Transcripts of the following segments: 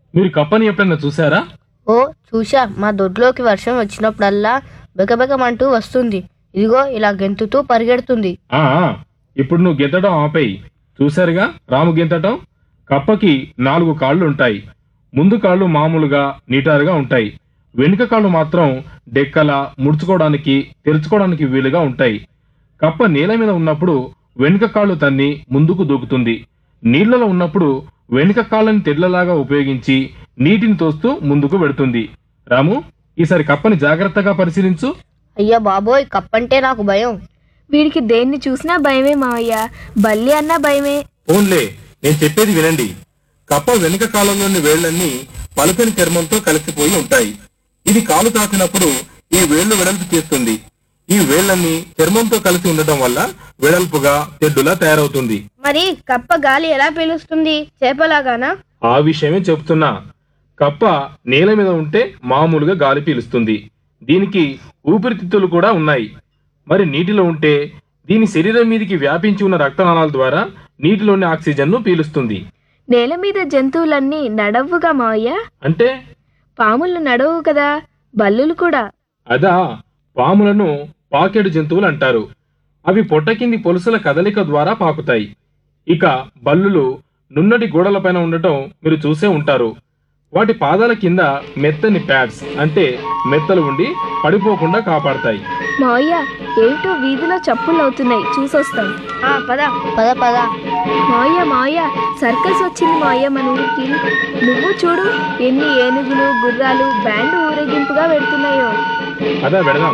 మీరు కప్పని ఎప్పుడైనా చూసారా ఓ చూశా మా దొడ్లోకి వర్షం వచ్చినప్పుడల్లా బెకబెకమంటూ వస్తుంది ఇదిగో ఇలా గెంతుతూ పరిగెడుతుంది ఆ ఆ, ఇప్పుడు నువ్వు గెంతడం ఆపేయి చూశారుగా రాము గెంతటం కప్పకి నాలుగు కాళ్ళు ఉంటాయి ముందు కాళ్ళు మామూలుగా నిటారుగా ఉంటాయి వెనుక కాళ్ళు మాత్రం డెక్కల ముడుచుకోవడానికి తెరుచుకోవడానికి వీలుగా ఉంటాయి కప్ప నేల మీద ఉన్నప్పుడు వెనుక కాళ్ళు తన్ని ముందుకు దూకుతుంది నీళ్లలో ఉన్నప్పుడు వెనుక కాళ్ళని తెడ్లలాగా ఉపయోగించి నీటిని తోస్తూ ముందుకు వెడుతుంది రాము ఈసారి కప్పని జాగ్రత్తగా పరిశీలించు అయ్యా బాబోయ్ కప్పంటే నాకు భయం వీడికి దేన్ని చూసినా భయమే మావయ్య బల్లి అన్నా భయమే ఓన్లే నేను చెప్పేది వినండి కప్ప వెనుక కాలంలోని వేళ్లన్నీ పలుకని చర్మంతో కలిసిపోయి ఉంటాయి ఇది కాలు తాకినప్పుడు ఈ వేళ్లు వెడల్పు చేస్తుంది ఈ వేళ్లన్నీ చర్మంతో కలిసి ఉండటం వల్ల వెడల్పుగా తెడ్డులా తయారవుతుంది మరి కప్ప గాలి ఎలా పీలుస్తుంది చేపలాగానా ఆ విషయమే చెప్తున్నా కప్ప నేల మీద ఉంటే మామూలుగా గాలి పీలుస్తుంది దీనికి ఊపిరితిత్తులు కూడా ఉన్నాయి మరి నీటిలో ఉంటే దీని శరీరం మీదకి వ్యాపించి ఉన్న రక్తనాళాల ద్వారా నీటిలోని ఆక్సిజన్ను పీలుస్తుంది నేల మీద జంతువులన్నీ నడవ్వుగా మావయ్య అంటే పాములు నడవు కదా బల్లులు కూడా అదా పాములను పాకెడు జంతువులు అంటారు అవి పొట్ట కింది పొలుసుల కదలిక ద్వారా పాకుతాయి ఇక బల్లులు నున్నటి గోడలపైన ఉండటం మీరు చూసే ఉంటారు వాటి పాదాల కింద మెత్తని ప్యాడ్స్ అంటే మెత్తలు ఉండి పడిపోకుండా కాపాడతాయి మావయ్య ఏంటో వీధిలో చప్పుళ్ళు అవుతున్నాయి చూసొస్తాం ఆ పద పద పద మావయ్య మావయ్య సర్కస్ వచ్చింది మావయ్య మన ఊరికి నువ్వు చూడు ఎన్ని ఏనుగులు గుర్రాలు బ్యాండ్ ఊరేగింపుగా పెడుతున్నాయో అదా పెడదాం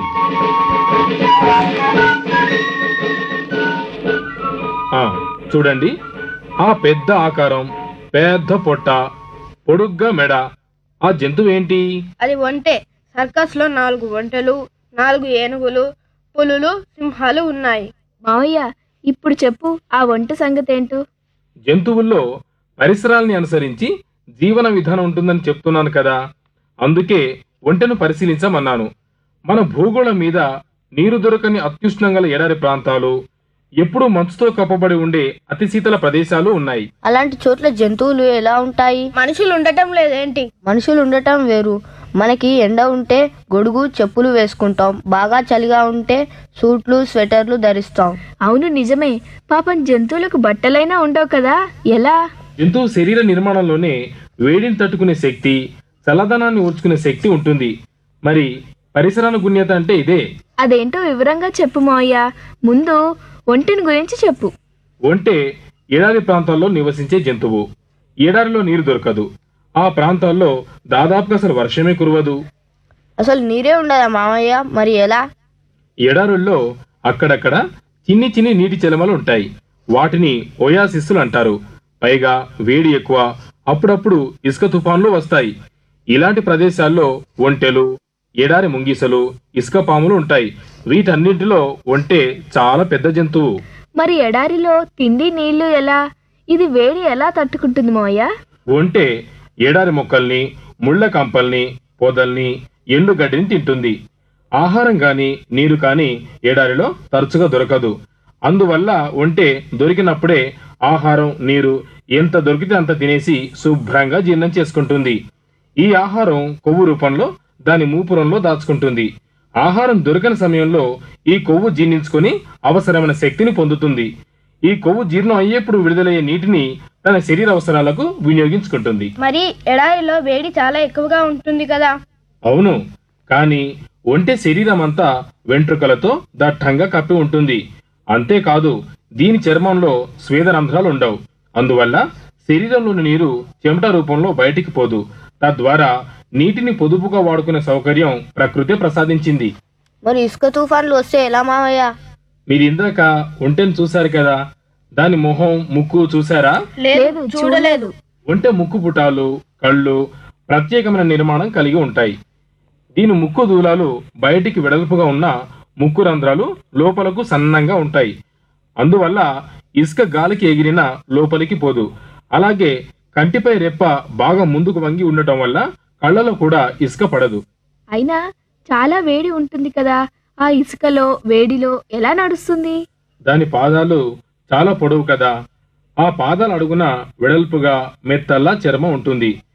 ఆ, చూడండి ఆ పెద్ద ఆకారం పెద్ద పొట్ట పొడుగ్గా మెడ ఆ జంతువు ఏంటి అది ఒంటే సర్కస్ లో నాలుగు ఒంటెలు నాలుగు ఏనుగులు పులులు సింహాలు ఉన్నాయి మావయ్య ఇప్పుడు చెప్పు ఆ వంట సంగతి ఏంటో జంతువుల్లో పరిసరాల్ని అనుసరించి జీవన విధానం ఉంటుందని చెప్తున్నాను కదా అందుకే ఒంటెను పరిశీలించమన్నాను మన భూగోళం మీద నీరు దొరకని అత్యుష్ణం గల ఎడారి ప్రాంతాలు ఎప్పుడూ మంచుతో కప్పబడి ఉండే అతి శీతల ప్రదేశాలు ఉన్నాయి అలాంటి చోట్ల జంతువులు ఎలా ఉంటాయి మనుషులు ఉండటం లేదేంటి మనుషులు ఉండటం వేరు మనకి ఎండ ఉంటే గొడుగు చెప్పులు వేసుకుంటాం బాగా చలిగా ఉంటే సూట్లు స్వెటర్లు ధరిస్తాం అవును నిజమే పాపం జంతువులకు బట్టలైనా ఉండవు కదా ఎలా జంతువు శరీర నిర్మాణంలోనే వేడిని తట్టుకునే శక్తి చల్లదనాన్ని ఊర్చుకునే శక్తి ఉంటుంది మరి పరిసరానుగుణ్యత అంటే ఇదే అదేంటో వివరంగా చెప్పు మావయ్య ముందు ఒంటిని గురించి చెప్పు ఒంటె ఎడారి ప్రాంతాల్లో నివసించే జంతువు ఎడారిలో నీరు దొరకదు ఆ ప్రాంతాల్లో దాదాపుగా అసలు వర్షమే కురవదు అసలు నీరే ఉండదా మామయ్య మరి ఎలా ఎడారుల్లో అక్కడక్కడ చిన్ని చిన్ని నీటి చెలమలు ఉంటాయి వాటిని ఒయాసిస్సులు అంటారు పైగా వేడి ఎక్కువ అప్పుడప్పుడు ఇసుక తుఫాన్లు వస్తాయి ఇలాంటి ప్రదేశాల్లో ఒంటెలు ఎడారి ముంగిసలు ఇసుక పాములు ఉంటాయి వీటన్నింటిలో ఒంటె చాలా పెద్ద జంతువు మరి ఎడారిలో తిండి నీళ్లు ఎలా ఇది వేడి ఎలా తట్టుకుంటుంది మావయ్య ఒంటె ఎడారి మొక్కల్ని ముళ్ళ కంపల్ని పొదల్ని ఎండుగడ్డిని తింటుంది ఆహారం గాని నీరు కాని ఎడారిలో తరచుగా దొరకదు అందువల్ల ఒంటె దొరికినప్పుడే ఆహారం నీరు ఎంత దొరికితే అంత తినేసి శుభ్రంగా జీర్ణం చేసుకుంటుంది ఈ ఆహారం కొవ్వు రూపంలో దాని మూపురంలో దాచుకుంటుంది ఆహారం దొరకని సమయంలో ఈ కొవ్వు జీర్ణించుకొని అవసరమైన శక్తిని పొందుతుంది ఈ కొవ్వు జీర్ణం అయ్యేప్పుడు విడుదలయ్యే నీటిని తన శరీర అవసరాలకు వినియోగించుకుంటుంది మరి ఎడారిలో వేడి చాలా ఎక్కువగా ఉంటుంది కదా అవును కానీ ఒంటె శరీరం అంతా వెంట్రుకలతో దట్టంగా కప్పి ఉంటుంది అంతేకాదు దీని చర్మంలో స్వేదరంధ్రాలు ఉండవు అందువల్ల శరీరంలోని నీరు చెమట రూపంలో బయటికి పోదు తద్వారా నీటిని పొదుపుగా వాడుకునే సౌకర్యం ప్రకృతి ప్రసాదించింది మరి ఇసుక తుఫాన్లు వస్తే ఎలా మామయ్య మీరు ఇందాక ఒంటెను చూశారు కదా దాని మొహం ముక్కు చూసారా లేదు చూడలేదు ఒంటె ముక్కు పుటాలు కళ్ళు ప్రత్యేకమైన నిర్మాణం కలిగి ఉంటాయి దీని ముక్కు దూలాలు బయటికి వెడల్పుగా ఉన్న ముక్కు రంధ్రాలు లోపలకు సన్నంగా ఉంటాయి అందువల్ల ఇసుక గాలికి ఎగిరిన లోపలికి పోదు అలాగే కంటిపై రెప్ప బాగా ముందుకు వంగి ఉండటం వల్ల కళ్ళలో కూడా ఇసుక పడదు అయినా చాలా వేడి ఉంటుంది కదా ఆ ఇసుకలో వేడిలో ఎలా నడుస్తుంది దాని పాదాలు చాలా పొడవు కదా ఆ పాదాల అడుగున వెడల్పుగా మెత్తల్లా చర్మం ఉంటుంది